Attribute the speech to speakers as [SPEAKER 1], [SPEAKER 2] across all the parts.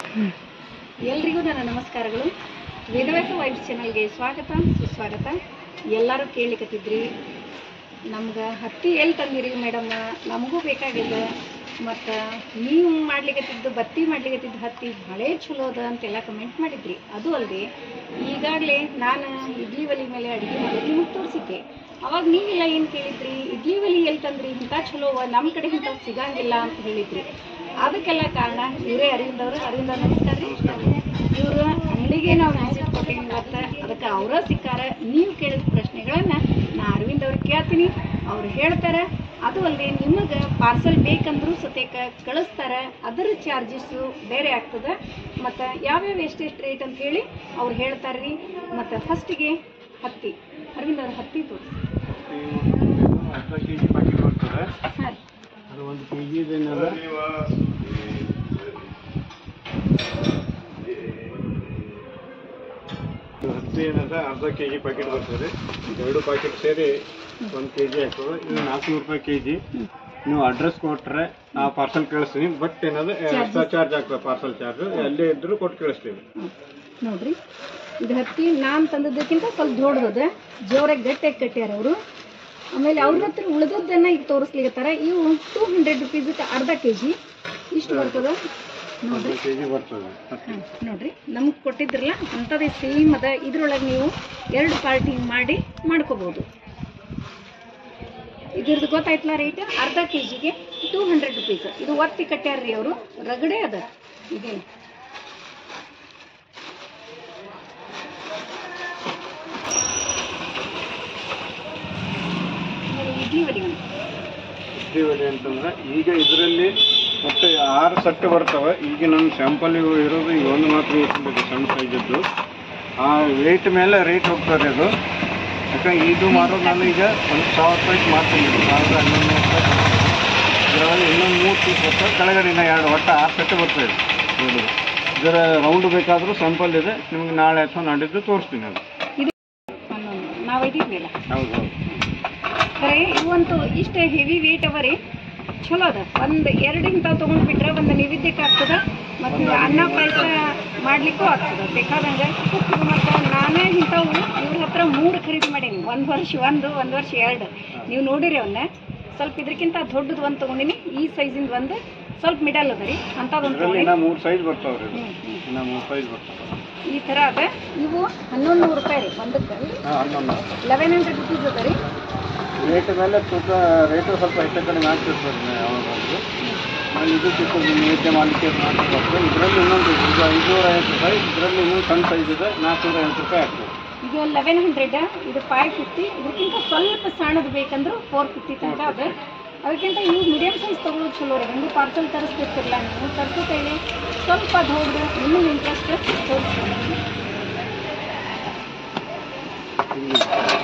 [SPEAKER 1] ಎಲ್ರಿಗೂ ನನ್ನ ನಮಸ್ಕಾರಗಳು ವೇದವ್ಯಾಸ ವೈಬ್ಸ್ ಚಾನಲ್ಗೆ ಸ್ವಾಗತ ಸುಸ್ವಾಗತ ಎಲ್ಲರೂ ಕೇಳಿಕತ್ತಿದ್ರಿ ನಮ್ಗೆ ಹತ್ತಿ ಎಲ್ಲಿ ತಂದಿರಿ ಮೇಡಮ್ ನಮಗೂ ಬೇಕಾಗಿದೆ ಮತ್ತು ನೀವು ಮಾಡ್ಲಿಕತ್ತಿದ್ದು ಬತ್ತಿ ಮಾಡ್ಲಿಕತ್ತಿದ್ದು ಹತ್ತಿ ಭಾಳ ಚಲೋ ಅದ ಅಂತೆಲ್ಲ ಕಮೆಂಟ್ ಮಾಡಿದ್ರಿ ಅದು ಅಲ್ಲದೆ ಈಗಾಗಲೇ ನಾನು ಇಡ್ಲಿ ಒಲಿ ಮೇಲೆ ಅಡುಗೆ ಮಾಡೋದು ನಿಮಗೆ ತೋರಿಸಿದ್ದೆ ಅವಾಗ ನೀವೆಲ್ಲ ಏನು ಕೇಳಿದ್ರಿ ಇಡ್ಲಿ ಒಲಿ ಎಲ್ಲಿ ತಂದ್ರಿ ಇಂಥ ಚಲೋ ಅವ ನಮ್ಮ ಕಡೆ ಇಂಥ ಸಿಗಂಗಿಲ್ಲ ಅಂತ ಹೇಳಿದ್ರಿ ಅದಕ್ಕೆಲ್ಲ ಕಾರಣ ಇವರೇ ಅರವಿಂದ್ ಅವರು ಅರವಿಂದ್ ಅವ್ರು ನಮಸ್ಕಾರ ರೀ ಇವರು ಅಂಗಡಿಗೆ ನಾವು ವಿಸಿಟ್ ಕೊಟ್ಟೀವಿ ಇವತ್ತು ಅದಕ್ಕೆ ಅವರ ಸಿಕ್ಕಾರ ನೀವು ಕೇಳಿದ ಪ್ರಶ್ನೆಗಳನ್ನ ನಾ ಅರವಿಂದ್ ಅವ್ರಿಗೆ ಕೇಳ್ತೀನಿ ಅವ್ರು ಹೇಳ್ತಾರೆ ಅದು ಅಲ್ಲದೆ ನಿಮಗೆ ಪಾರ್ಸಲ್ ಬೇಕಂದ್ರೂ ಸತೇಕ ಕಳಿಸ್ತಾರೆ ಅದರ ಚಾರ್ಜಸ್ಸು ಬೇರೆ ಆಗ್ತದೆ ಮತ್ತು ಯಾವ್ಯಾವ ಎಷ್ಟೆಷ್ಟು ರೇಟ್ ಅಂತ ಹೇಳಿ ಅವ್ರು ಹೇಳ್ತಾರೆ ರೀ ಮತ್ತು ಫಸ್ಟಿಗೆ ಹತ್ತಿ ಅರವಿಂದ್ ಅವ್ರ ಹತ್ತಿ ತೋರಿಸಿ
[SPEAKER 2] ಅರ್ಧ ಕೆ ಜಿ ಪ್ಯಾಕೆಟ್ ಬರ್ತದೆ
[SPEAKER 1] ಹಾಂ
[SPEAKER 2] ಅದು ಒಂದು ಕೆ ಜಿದೇನದ ಹತ್ತಿ ಏನದ ಅರ್ಧ ಕೆ ಜಿ ಪ್ಯಾಕೆಟ್ ಬರ್ತದೆ ಎರಡು ಪ್ಯಾಕೆಟ್ ಸೇರಿ ಒಂದು ಕೆ ಜಿ ಆಗ್ತದೆ ಇದು ನಾಲ್ಕುನೂರು ರೂಪಾಯಿ ಕೆ ಜಿ ನೀವು ಅಡ್ರೆಸ್ ಕೊಟ್ಟರೆ ನಾ ಪಾರ್ಸಲ್ ಕಳಿಸ್ತೀನಿ ಬಟ್ ಏನದ ಎಕ್ಸ್ಟ್ರಾ ಚಾರ್ಜ್ ಆಗ್ತದೆ ಪಾರ್ಸಲ್ ಚಾರ್ಜ್ ಎಲ್ಲೇ ಇದ್ದರೂ ಕೊಟ್ಟು ಕಳಿಸ್ತೀವಿ
[SPEAKER 1] ಹ್ಮ್. ನೋಡ್ರಿ ಇದು ಹತ್ತಿ ನಾನು ತಂದದ್ದಕ್ಕಿಂತ ಸ್ವಲ್ಪ ದೊಡ್ಡದ ಜೋರಾಗಿ ಗಟ್ಟಿಯಾಗಿ ಕಟ್ಟ್ಯಾರ ಅವರು ಆಮೇಲೆ ಅವ್ರ ಹತ್ರ ಉಳಿದದ್ದನ್ನ ಈಗ ತೋರಿಸ್ಲಿಕತ್ತಾರ ಇವು ಟೂ ಹಂಡ್ರೆಡ್ ರುಪೀಸ್ಗೆ ಅರ್ಧ ಕೆ ಜಿ ಇಷ್ಟು ಬರ್ತದ
[SPEAKER 2] ಅರ್ಧ
[SPEAKER 1] ನೋಡ್ರಿ
[SPEAKER 2] ಕೆ ಜಿ ಬರ್ತದೆ ಹತ್ತಿ
[SPEAKER 1] ಹಾಂ ನೋಡ್ರಿ ನಮ್ಗೆ ಕೊಟ್ಟಿದ್ರಲ್ಲ ಅಂಥದ್ದೇ ಸೇಮ್ ಅದ ಇದ್ರೊಳಗೆ ನೀವು ಎರಡು ಪಾರ್ಟಿ ಮಾಡಿ ಮಾಡ್ಕೋಬೋದು ಇದ್ರದ್ದು ಗೊತ್ತಾಯ್ತಲ್ಲ ರೇಟ್ ಅರ್ಧ ಕೆ ಜಿಗೆ ಟೂ ಹಂಡ್ರೆಡ್ ರುಪೀಸ್ ಇದು ಒತ್ತಿ ಕಟ್ಟ್ಯಾರ ರೀ ಅವರು ರಗಡೆ ಅದ ಇದೇನು ಆಮೇಲೆ ಇಡ್ಲಿ ವಡಿ ಒಂದು
[SPEAKER 2] ಇಡ್ಲಿ ವಡೆ ಅಂತಂದ್ರೆ ಈಗ ಇದರಲ್ಲಿ ಮತ್ತೆ ಆರು ಸಟ್ಟೆ ಬರ್ತವೆ ಈಗ ನನ್ನ ಸ್ಯಾಂಪಲ್ ಇವು ಇರೋದು ಈಗ ಒಂದು ಮಾತ್ರ ಇಟ್ಕೊಂಡಿದೆ ಸಣ್ಣ ಸೈಜದ್ದು ಆ ರೇಟ್ ಮೇಲೆ ರೇಟ್ ಹೋಗ್ತದೆ ಅದು ಯಾಕಂದ್ರೆ ಇದು ಮಾರೋದು ನಾನು ಈಗ ಒಂದು ಸಾವಿರ ರೂಪಾಯಿಗೆ ಮಾಡ್ತೀನಿ ಸಾವಿರದ ಹನ್ನೊಂದು ರೂಪಾಯಿ ಇದರಲ್ಲಿ ಇನ್ನೊಂದು ಮೂರು ಪೀಸ್ ಬರ್ತವೆ ಕೆಳಗಡೆ ಇನ್ನು ಎರಡು ಒಟ್ಟು ಆರು ಸಟ್ಟೆ ಬರ್ತದೆ ಇದು ಇದರ ರೌಂಡ್ ಬೇಕಾದರೂ ಸ್ಯಾಂಪಲ್ ಇದೆ ನಿಮ್ಗೆ ನಾಳೆ ಅಥವಾ ನಾಡಿದ್ದು ತೋರಿಸ್ತೀನಿ ಅದು
[SPEAKER 1] ಹನ್ನೊಂದು ನಾವು ಇದ್ದಿದ್ವಿಲ್ಲ
[SPEAKER 2] ಹೌದು ಹೌದು
[SPEAKER 1] ಖರೆ ಇವಂತೂ ಇಷ್ಟ ಹೆವಿ ವೇಟ್ ಅವ ರೀ ಚಲೋ ಅದ ಒಂದು ಎರಡು ಇಂಥವು ತೊಗೊಂಡ್ಬಿಟ್ರೆ ಒಂದು ನೈವೇದ್ಯಕ್ಕೆ ಆಗ್ತದ ಮತ್ತು ನೀವು ಅನ್ನ ಪಾಯಸ ಮಾಡ್ಲಿಕ್ಕೂ ಆಗ್ತದ ಬೇಕಾದಂಗೆ ಮತ್ತು ನಾನೇ ಇಂಥವು ಇವ್ರ ಹತ್ರ ಮೂರು ಖರೀದಿ ಮಾಡೀನಿ ಒಂದು ವರ್ಷ ಒಂದು ಒಂದು ವರ್ಷ ಎರಡು ನೀವು ನೋಡಿರಿ ಅವನ್ನ ಸ್ವಲ್ಪ ಇದಕ್ಕಿಂತ ದೊಡ್ಡದು ಒಂದು ತೊಗೊಂಡಿನಿ ಈ ಸೈಜಿಂದ ಒಂದು ಸ್ವಲ್ಪ ಮಿಡಲ್ ಅದ ರೀ ಅಂಥದ್ದೊಂದು
[SPEAKER 2] ಇದರಲ್ಲಿ
[SPEAKER 1] ತೊಗೊಂಡಿನಿ
[SPEAKER 2] ಇನ್ನೂ ಮೂರು ಸೈಜ್ ಬರ್ತಾವೆ ರೀ
[SPEAKER 1] ಹ್ಞೂ ಹ್ಞೂ
[SPEAKER 2] ಇನ್ನೂ ಮೂರು ಸೈಜ್ ಬರ್ತವೆ
[SPEAKER 1] ಈ ಥರ ಅದ ಇವು ಹನ್ನೊಂದು ನೂರು ರೂಪಾಯಿ ರೀ ಒಂದಕ್ಕೆ
[SPEAKER 2] ಹಾಂ ಹನ್ನೊಂದು
[SPEAKER 1] ಲೆವೆನ್ ಹಂಡ್ರೆಡ್ ರುಪೀಸ್ ಅದ ರೀ
[SPEAKER 2] ರೇಟ್ ಮೇಲೆ ತೂಕ ರೇಟು ಸ್ವಲ್ಪ ಹೆಚ್ಚು ಕಡಿಮೆ ಆಗ್ತಿರ್ತದೆ ಯಾವಾಗಲೂ ಆಮೇಲೆ ಇದು ಚಿಕ್ಕ ನೈವೇದ್ಯ ಮಾಡಲಿಕ್ಕೆ ಮಾಡ್ತಿರ್ತದೆ ಇದರಲ್ಲಿ ಇನ್ನೊಂದು ಇದು ಐದುನೂರ ಐವತ್ತು ರೂಪಾಯಿ ಇದರಲ್ಲಿ ಇನ್ನೊಂದು ಸಣ್ಣ ಸೈಜ್ ಇದೆ ನಾಲ್ಕುನೂರ ಐವತ್ತು ರೂಪಾಯಿ ಆಗ್ತದೆ
[SPEAKER 1] ಇದು ಲೆವೆನ್ ಹಂಡ್ರೆಡ್ ಇದು ಫೈವ್ ಫಿಫ್ಟಿ ಇದಕ್ಕಿಂತ ಸ್ವಲ್ಪ ಸಣ್ಣದು ಬೇಕಂದ್ರೆ ಫೋರ್ ಫಿಫ್ಟಿ ತನಕ ಅದ ಅದಕ್ಕಿಂತ ಇವು ಮೀಡಿಯಮ್ ಸೈಜ್ ತೊಗೊಳೋದು ಚಲೋ ರೀ ಒಂದು ಪಾರ್ಸಲ್ ತರಿಸ್ತಿರ್ತಿರಲ್ಲ ನೀವು ತರಿಸೋ ಕೈಲಿ ಸ್ವಲ್ಪ ದೊಡ್ಡ ನಿಮಗೆ ಇಂಟ್ರೆಸ್ಟ್ ತೋರಿಸ್ತೀನಿ
[SPEAKER 2] ಇಲ್ಲಿ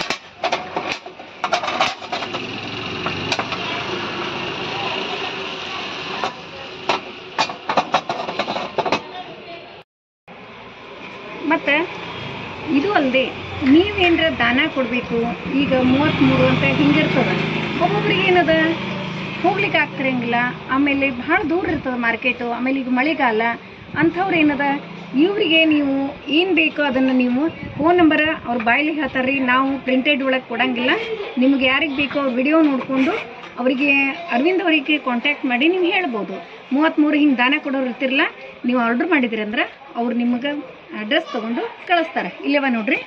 [SPEAKER 1] ಮತ್ತು ಇದು ಅಲ್ಲದೆ ನೀವೇನರ ದಾನ ಕೊಡಬೇಕು ಈಗ ಮೂವತ್ತ್ಮೂರು ಅಂತ ಹಿಂಗಿರ್ತದೆ ಒಬ್ಬೊಬ್ರಿಗೆ ಏನದ ಹೋಗ್ಲಿಕ್ಕೆ ಆಗ್ತಿರಂಗಿಲ್ಲ ಆಮೇಲೆ ಭಾಳ ದೂರ ಇರ್ತದೆ ಮಾರ್ಕೆಟು ಆಮೇಲೆ ಈಗ ಮಳೆಗಾಲ ಅಂಥವ್ರು ಏನದ ಇವರಿಗೆ ನೀವು ಏನು ಬೇಕೋ ಅದನ್ನು ನೀವು ಫೋನ್ ನಂಬರ್ ಅವ್ರ ಬಾಯಲ್ಲಿ ಹೇಳ್ತಾರೆ ರೀ ನಾವು ಪ್ರಿಂಟೆಡ್ ಒಳಗೆ ಕೊಡಂಗಿಲ್ಲ ನಿಮ್ಗೆ ಯಾರಿಗೆ ಬೇಕೋ ಅವ್ರ ವಿಡಿಯೋ ನೋಡಿಕೊಂಡು ಅವರಿಗೆ ಅರವಿಂದ್ ಅವರಿಗೆ ಕಾಂಟ್ಯಾಕ್ಟ್ ಮಾಡಿ ನೀವು ಹೇಳ್ಬೋದು ಮೂವತ್ತ್ಮೂರು ಹಿಂಗೆ ದಾನ ಕೊಡೋರು ಇರ್ತಿರಲ್ಲ ನೀವು ಆರ್ಡ್ರ್ ಮಾಡಿದ್ರಿ ಅಂದ್ರೆ ಅವ್ರು ನಿಮಗೆ ಅಡ್ರೆಸ್ ತೊಗೊಂಡು ಕಳಿಸ್ತಾರೆ ಇಲ್ಲವ ನೋಡ್ರಿ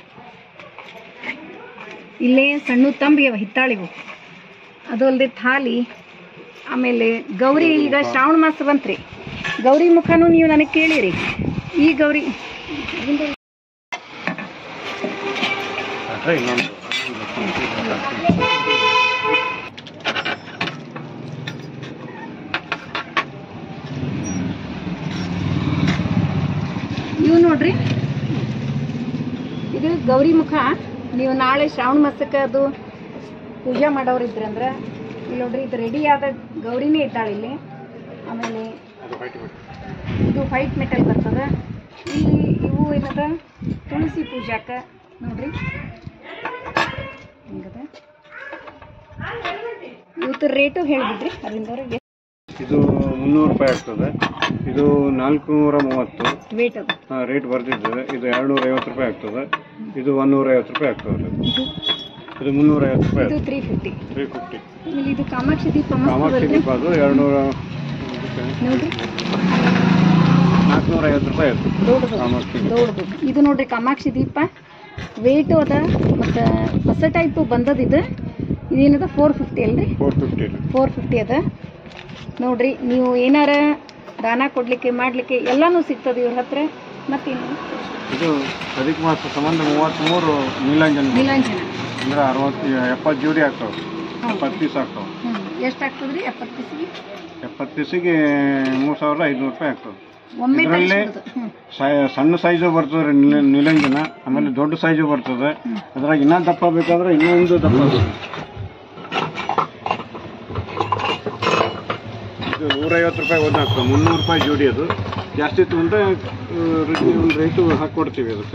[SPEAKER 1] ಇಲ್ಲೇ ಸಣ್ಣ ತಂಬಿ ಅವ ಹಿತ್ತಾಳಿವು ಅದು ಅಲ್ಲದೆ ಥಾಲಿ ಆಮೇಲೆ ಗೌರಿ ಈಗ ಶ್ರಾವಣ ಮಾಸ ಬಂತ್ರಿ ಗೌರಿ ಮುಖನೂ ನೀವು ನನಗೆ ಕೇಳಿರಿ ಈ ಗೌರಿ
[SPEAKER 2] ಅದೇ ಇನ್ನೊಂದು
[SPEAKER 1] ಇವು ನೋಡ್ರಿ ಇದು ಗೌರಿ ಮುಖ ನೀವು ನಾಳೆ ಶ್ರಾವಣ ಮಾಸಕ್ಕೆ ಅದು ಪೂಜೆ ಮಾಡೋರು ಇದ್ರಂದ್ರೆ ಇಲ್ಲಿ ನೋಡ್ರಿ ಇದು ರೆಡಿ ಆದ ಗೌರಿನೇ ಇದ್ದಾಳೆ ಇಲ್ಲಿ ಆಮೇಲೆ
[SPEAKER 2] ಅದು ಬೈಟ್ ಬಿಟ್ಟು
[SPEAKER 1] ಇದು ವೈಟ್ ಮೆಟಲ್ ಬರ್ತದೆ ಇಲ್ಲಿ ಇವು ಏನದ ತುಳಸಿ ಪೂಜಾಕ ನೋಡ್ರಿ ಹಿಂಗದ ಇವತ್ತು ರೇಟು ಹೇಳಿಬಿಡ್ರಿ ಅರವಿಂದ್ ಅವ್ರಿಗೆ
[SPEAKER 2] ಇದು ಮುನ್ನೂರು ರೂಪಾಯಿ ಆಗ್ತದೆ ಇದು ನಾಲ್ಕುನೂರ ಮೂವತ್ತು
[SPEAKER 1] ವೇಟ್ ಅದು
[SPEAKER 2] ರೇಟ್ ಬರ್ತಿರ್ತದೆ ಇದು ಎರಡುನೂರ ಐವತ್ತು ರೂಪಾಯಿ ಆಗ್ತದೆ ಇದು ಒನ್ನೂರ ಐವತ್ತು ರೂಪಾಯಿ ಆಗ್ತದೆ
[SPEAKER 1] ಇದು
[SPEAKER 2] ಇದು ಮುನ್ನೂರ ಐವತ್ತು ರೂಪಾಯಿ
[SPEAKER 1] ಇದು ತ್ರೀ ಫಿಫ್ಟಿ
[SPEAKER 2] ತ್ರೀ ಫಿಫ್ಟಿ
[SPEAKER 1] ಆಮೇಲೆ ಇದು ಕಾಮಾಕ್ಷಿ ದೀಪ ಮಸ್ತ್
[SPEAKER 2] ಕಾಮಾಕ್ಷಿ
[SPEAKER 1] ಅದಲ್ರಿ?
[SPEAKER 2] ದೀಪ ಅದು ಎರಡುನೂರ
[SPEAKER 1] ನೋಡ್ರಿ
[SPEAKER 2] ನಾಲ್ಕುನೂರ ಐವತ್ತು ರೂಪಾಯಿ ಆಯ್ತು
[SPEAKER 1] ದೊಡ್ಡದು
[SPEAKER 2] ಕಾಮಾಕ್ಷಿ ದೀಪ.
[SPEAKER 1] ದೊಡ್ಡದು ಇದು ನೋಡ್ರಿ ಕಾಮಾಕ್ಷಿ ದೀಪ ವೇಟು ಅದ ಮತ್ತು ಹೊಸ ಟೈಪು ಬಂದದ ಇದು ಇದೇನದ ಫೋರ್ ಫಿಫ್ಟಿ ಅಲ್ರಿ
[SPEAKER 2] ಫೋರ್ ಫಿಫ್ಟಿ
[SPEAKER 1] ಫೋರ್ ಫಿಫ್ಟಿ ಅದ ನೋಡ್ರಿ ನೀವು ಏನಾರ ದಾನ ಕೊಡ್ಲಿಕ್ಕೆ ಮಾಡ್ಲಿಕ್ಕೆ ಎಲ್ಲಾನು ಸಿಗ್ತದೆ ಇವ್ರ ಹತ್ರ ಮತ್ತೇನು
[SPEAKER 2] ಇದು ಅಧಿಕ ಮಾಸ ಸಂಬಂಧ ಮೂವತ್ತ್ಮೂರು ನೀಲಾಂಜನ
[SPEAKER 1] ನೀಲಾಂಜನ
[SPEAKER 2] ಅಂದ್ರೆ ಅರವತ್ತು ಎಪ್ಪತ್ತು ಜೋಡಿ ಆಗ್ತಾವೆ
[SPEAKER 1] ಹೌದು
[SPEAKER 2] ಎಪ್ಪತ್ತು ಪೀಸ್ ಆಗ್ತಾವೆ
[SPEAKER 1] ಹ್ಞೂ ಎಷ್ಟು ಆಗ್ತದ್ರಿ ಎಪ್ಪತ್ತು ಪೀಸಿಗೆ
[SPEAKER 2] ಎಪ್ಪತ್ತು ಪೀಸಿಗೆ ಮೂರು ಸಾವಿರದ ಐದುನೂರು ರೂಪಾಯಿ ಆಗ್ತದೆ
[SPEAKER 1] ಒಮ್ಮೆ
[SPEAKER 2] ಇದ್ರಲ್ಲೇ
[SPEAKER 1] ತರಿಸ್ಬಿಡೋದು. ಹ್ಞೂ
[SPEAKER 2] ಸೈ- ಸಣ್ಣ ಸೈಜು ಬರ್ತದೆ ರೀ ನೀಲ- ನೀಲಂಜನ ಆಮೇಲೆ ದೊಡ್ಡ ಸೈಜು ಬರ್ತದೆ ಅದ್ರಾಗ ಇನ್ನೂ ದಪ್ಪ ಬೇಕಾದ್ರೆ ಇನ್ನೊಂದು ದಪ್ಪ ಬರ್ತದೆ. ಇದು ನೂರೈವತ್ತು ರೂಪಾಯಿ ಒಂದು ಆಗ್ತದೆ ಮುನ್ನೂರು ರೂಪಾಯಿ ಜೋಡಿ ಅದು ಜಾಸ್ತಿ ತೊಗೊಂಡ್ರೆ ಒಂದು ರೇಟು ಹಾಕ್ಕೊಡ್ತೀವಿ ಅದಕ್ಕೆ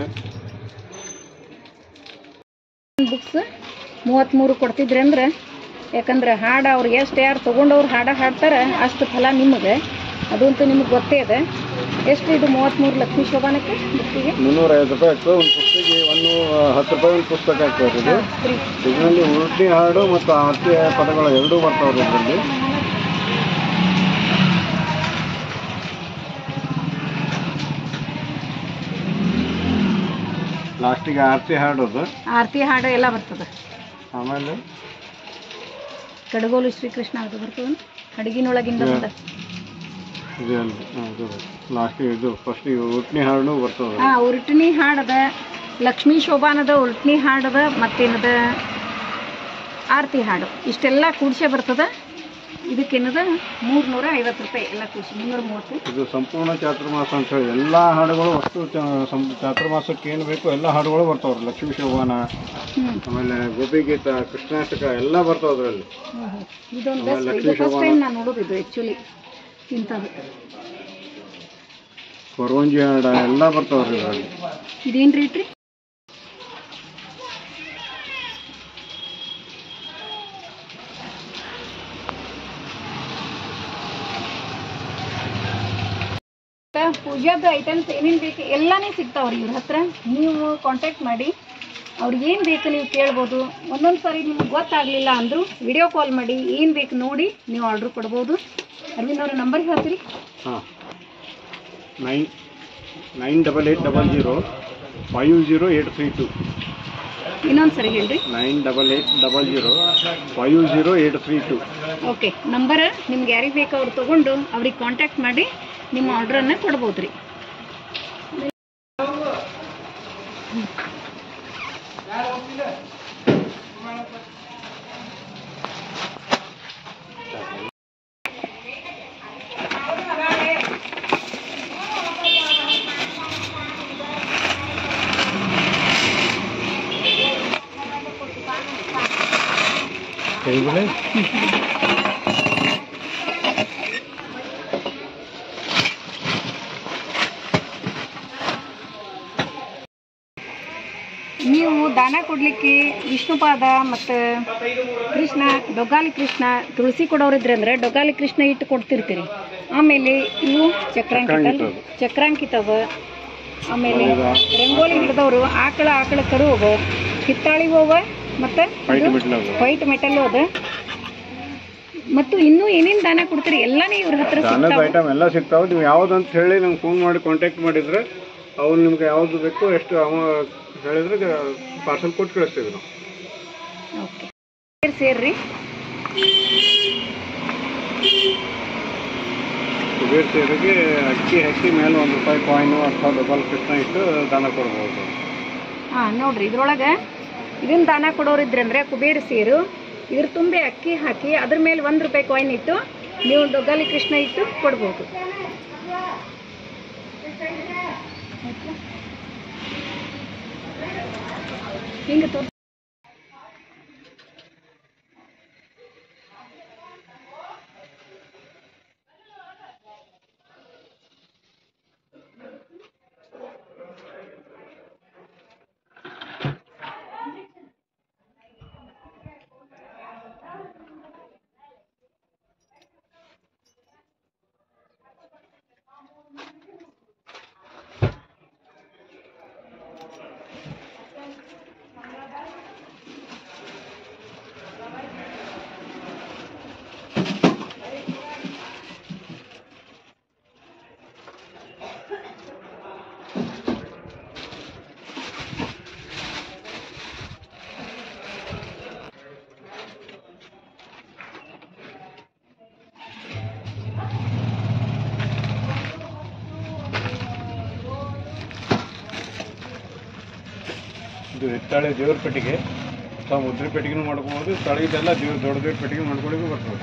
[SPEAKER 1] ಬುಕ್ಸ್ ಮೂವತ್ತ್ಮೂರು ಕೊಡ್ತಿದ್ರಿ ಅಂದ್ರೆ ಯಾಕಂದ್ರೆ ಹಾಡು ಅವ್ರು ಎಷ್ಟು ಯಾರು ತೊಗೊಂಡವ್ರು ಹಾಡ ಹಾಡ್ತಾರೆ ಅಷ್ಟು ಫಲ ನಿಮಗೆ ಅದಂತೂ ನಿಮಗೆ ಗೊತ್ತೇ ಇದೆ ಎಷ್ಟು ಇದು ಮೂವತ್ತ್ಮೂರು ಲಕ್ಷ್ಮೀ ಶೋಭಾನಕ್ಕೆ ಬುಕ್ಕಿಗೆ
[SPEAKER 2] ಮುನ್ನೂರ ಐವತ್ತು ರೂಪಾಯಿ ಆಗ್ತದೆ ಒಂದು ಪುಸ್ತಕ ಒಂದು ಹತ್ತು ರೂಪಾಯಿ ಒಂದು ಪುಸ್ತಕ ಆಗ್ತದೆ ಇದು
[SPEAKER 1] ಫ್ರೀ
[SPEAKER 2] ಇದರಲ್ಲಿ ಉರುಟಿ ಹಾಡು ಮತ್ತು ಆರತಿ ಪದಗಳು ಎರಡೂ ಬರ್ತಾವ್ರಿ ಇದರಲ್ಲಿ ಲಾಸ್ಟಿಗೆ ಆರತಿ ಹಾಡೋದು
[SPEAKER 1] ಆರತಿ ಹಾಡು ಎಲ್ಲ ಬರ್ತದೆ
[SPEAKER 2] ಆಮೇಲೆ
[SPEAKER 1] ಕಡಗೋಲು ಶ್ರೀಕೃಷ್ಣ ಅದು ಬರ್ತದೆ ಅಡುಗಿನೊಳಗಿಂದ
[SPEAKER 2] Yeah.
[SPEAKER 1] ಬಂದ
[SPEAKER 2] ಇದು ಇದು ಲಾಸ್ಟಿಗೆ ಇದು ಫಸ್ಟ್ ಉಟ್ನಿ ಹಾಡು ಬರ್ತದೆ
[SPEAKER 1] ಹಾಂ ಉರುಟಿನಿ ಹಾಡದ ಲಕ್ಷ್ಮೀ ಶೋಭಾನದ ಉರುಟಿನಿ ಹಾಡದ ಮತ್ತೇನದ ಆರತಿ ಹಾಡು ಇಷ್ಟೆಲ್ಲ ಕೂಡ್ಸೆ ಬರ್ತದ ಇದಕ್ಕೇನದ ಮೂರ್ನೂರ ಐವತ್ತು ರೂಪಾಯಿ ಎಲ್ಲ ಕೂಡಿಸಿ ಮುನ್ನೂರ ಮೂವತ್ತು
[SPEAKER 2] ಇದು ಸಂಪೂರ್ಣ ಚಾತುರ್ಮಾಸ ಅಂತ ಹೇಳಿ ಎಲ್ಲ ಹಾಡುಗಳು ಅಷ್ಟು ಚ- ಸಂ- ಚಾತುರ್ಮಾಸಕ್ಕೆ ಏನು ಬೇಕು ಎಲ್ಲ ಹಾಡುಗಳು ಬರ್ತಾವ್ರಿ ಲಕ್ಷ್ಮೀ ಶೋಭಾನ
[SPEAKER 1] ಹ್ಞೂ
[SPEAKER 2] ಆಮೇಲೆ ಗೋಪಿಗೀತ ಕೃಷ್ಣಾಷ್ಟಕ ಎಲ್ಲ ಬರ್ತಾವ ಅದರಲ್ಲಿ
[SPEAKER 1] ಇದೊಂದು
[SPEAKER 2] ಆಮೇಲೆ
[SPEAKER 1] ಬೆಸ್ಟ್
[SPEAKER 2] ಲಕ್ಷ್ಮೀ
[SPEAKER 1] ಇದು ಫಸ್ಟ್
[SPEAKER 2] ಶೋಭಾನ.
[SPEAKER 1] ಟೈಮ್ ನಾನು ನೋಡೋದು ಇದು ಆ್ಯಕ್ಚುಲಿ ಇಂಥದ್ದು
[SPEAKER 2] ಕೊರವಂಜಿ ಹಾಡ ಎಲ್ಲ ಬರ್ತಾವ್ರಿ ಇದರಲ್ಲಿ
[SPEAKER 1] ಇದೇನು ರೇಟ್ ರೀ ಪೂಜಾದ ಐಟಮ್ಸ್ ಏನೇನು ಬೇಕು ಎಲ್ಲಾನೇ ಸಿಗ್ತಾವ್ರಿ ಇವ್ರ ಹತ್ರ ನೀವು ಕಾಂಟ್ಯಾಕ್ಟ್ ಮಾಡಿ ಅವ್ರಿಗೆ ಏನು ಬೇಕು ನೀವು ಕೇಳ್ಬೋದು ಒಂದೊಂದು ಸಾರಿ ನಿಮ್ಗೆ ಗೊತ್ತಾಗಲಿಲ್ಲ ಅಂದರೂ ವಿಡಿಯೋ ಕಾಲ್ ಮಾಡಿ ಏನು ಬೇಕು ನೋಡಿ ನೀವು ಆರ್ಡ್ರ್ ಕೊಡ್ಬೋದು ಅರವಿಂದ್ ಅವ್ರ ನಂಬರ್ ಹೇಳ್ತೀರಿ
[SPEAKER 2] ಹಾಂ nine nine double eight double zero five zero eight three two
[SPEAKER 1] ಇನ್ನೊಂದು ಸರಿ ಹೇಳ್ರಿ
[SPEAKER 2] nine double eight double zero five zero eight three two
[SPEAKER 1] okay number ನಿಮ್ಗೆ ಯಾರಿಗೆ ಬೇಕು ಅವ್ರು ತೊಗೊಂಡು ಅವ್ರಿಗೆ ಕಾಂಟ್ಯಾಕ್ಟ್ ಮಾಡಿ ನಿಮ್ಮ ಆರ್ಡ್ರನ್ನು ಕೊಡ್ಬೋದು ರೀ
[SPEAKER 2] ಕೈಗಳೇ
[SPEAKER 1] ನೀವು ದಾನ ಕೊಡಲಿಕ್ಕೆ ವಿಷ್ಣುಪಾದ ಮತ್ತು ಕೃಷ್ಣ ಡೊಗಾಲಿ ಕೃಷ್ಣ ತುಳಸಿ ಕೊಡೋರಿದ್ರೆ ಅಂದರೆ ಡೊಗಾಲಿ ಕೃಷ್ಣ ಇಟ್ಟು ಕೊಡ್ತಿರ್ತೀರಿ ಆಮೇಲೆ ಇವು ಚಕ್ರಾಂಕಿತ
[SPEAKER 2] ಚಕ್ರಾಂಕಿತ.
[SPEAKER 1] ಚಕ್ರಾಂಕಿತವ ಆಮೇಲೆ ರಂಗೋಲಿ ಹಿಡಿದವರು ಆಕಳ ಆಕಳ ಕರು ಅವ ಹಿತ್ತಾಳಿ ಅವ ಮತ್ತು
[SPEAKER 2] ವೈಟ್ ಬಿಟ್ಲದು
[SPEAKER 1] ವೈಟ್ ಮೆಟಲ್ ಅದ ಮತ್ತು ಇನ್ನೂ ಏನೇನು ದಾನ ಕೊಡ್ತೀರಿ ಎಲ್ಲಾನೇ ಇವ್ರ ಹತ್ರ
[SPEAKER 2] ದಾನದ
[SPEAKER 1] ಸಿಗ್ತಾವ
[SPEAKER 2] ಐಟಮ್ ಎಲ್ಲ ಸಿಗ್ತಾವೆ ನೀವು ಯಾವ್ದು ಅಂತ ಹೇಳಿ ನಂಗೆ ಫೋನ್ ಮಾಡಿ ಕಾಂಟ್ಯಾಕ್ಟ್ ಮಾಡಿದ್ರೆ ಅವ್ರು ನಿಮ್ಗೆ ಯಾವುದು ಬೇಕು ಎಷ್ಟು ಅಮ ಹೇಳಿದ್ರೆ ಪಾರ್ಸಲ್ ಕೊಟ್ಟು ಕಳಿಸ್ತೀವಿ ನಾವು
[SPEAKER 1] ಓಕೆ ಸೇರ್ರಿ
[SPEAKER 2] ಕುಬೇರ್ ಸೇರಿಗೆ ಅಕ್ಕಿ ಹಾಕಿ ಮೇಲೆ ಒಂದು ರೂಪಾಯಿ ಕಾಯಿನು ಅಥವಾ ಡಬಲ್ ಕೃಷ್ಣ ಇಟ್ಟು ದಾನ ಕೊಡ್ಬೋದು
[SPEAKER 1] ಹಾಂ ನೋಡ್ರಿ ಇದ್ರೊಳಗೆ ಇದನ್ನ ದಾನ ಕೊಡೋರಿದ್ರೆ ಅಂದರೆ ಕುಬೇರ ಸೇರು ಇದ್ರ ತುಂಬೆ ಅಕ್ಕಿ ಹಾಕಿ ಅದ್ರ ಮೇಲೆ ಒಂದು ರೂಪಾಯಿ ಕಾಯಿನ್ ಇಟ್ಟು ನೀವು ಡೊಗ್ಗಾಲಿ ಕೃಷ್ಣ ಇಟ್ಟು ಕೊಡ್ಬೋದು ಹಿಂಗೆ ತೋರ್
[SPEAKER 2] ಇದು ಹಿತ್ತಾಳೆ ದೇವ್ರ ಪೆಟ್ಟಿಗೆ ತಾವು ಮುದ್ರೆ ಪೆಟ್ಟಿಗೆನೂ ಮಾಡ್ಕೋಬೋದು ತಳಗಿದೆಲ್ಲ ದೇವ್ರ ದೊಡ್ಡ ದೇವ್ರ ಪೆಟ್ಟಿಗೆ ಮಾಡ್ಕೊಳ್ಳಿಗೂ ಬರ್ತದೆ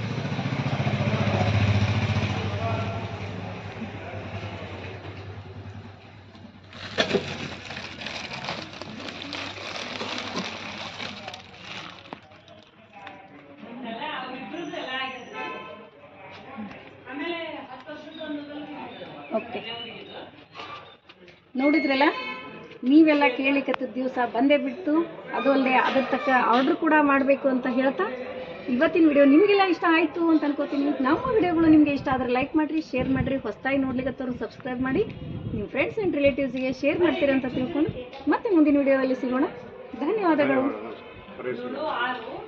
[SPEAKER 1] ಓಕೆ ನೋಡಿದ್ರಲ್ಲ ನೀವೆಲ್ಲ ಕೇಳಿಕತ್ತಿದ್ದ ದಿವಸ ಬಂದೇ ಬಿಟ್ಟು ಅದು ಅಲ್ಲದೆ ಅದ್ರ ತಕ್ಕ ಆರ್ಡ್ರ್ ಕೂಡ ಮಾಡಬೇಕು ಅಂತ ಹೇಳ್ತಾ ಇವತ್ತಿನ ವಿಡಿಯೋ ನಿಮಗೆಲ್ಲ ಇಷ್ಟ ಆಯಿತು ಅಂತ ಅನ್ಕೋತೀನಿ ನಮ್ಮ ವಿಡಿಯೋಗಳು ನಿಮಗೆ ಇಷ್ಟ ಆದರೆ ಲೈಕ್ ಮಾಡಿರಿ ಶೇರ್ ಮಾಡಿರಿ ಹೊಸದಾಗಿ ನೋಡ್ಲಿಕ್ಕತ್ತವ್ರು ಸಬ್ಸ್ಕ್ರೈಬ್ ಮಾಡಿ ನಿಮ್ಮ ಫ್ರೆಂಡ್ಸ್ ಆ್ಯಂಡ್ ರಿಲೇಟಿವ್ಸ್ಗೆ ಶೇರ್ ಮಾಡ್ತೀರಾ ಅಂತ ತಿಳ್ಕೊಂಡು ಮತ್ತೆ ಮುಂದಿನ ವಿಡಿಯೋದಲ್ಲಿ ಸಿಗೋಣ ಧನ್ಯವಾದಗಳು
[SPEAKER 2] ಪರಿಸರ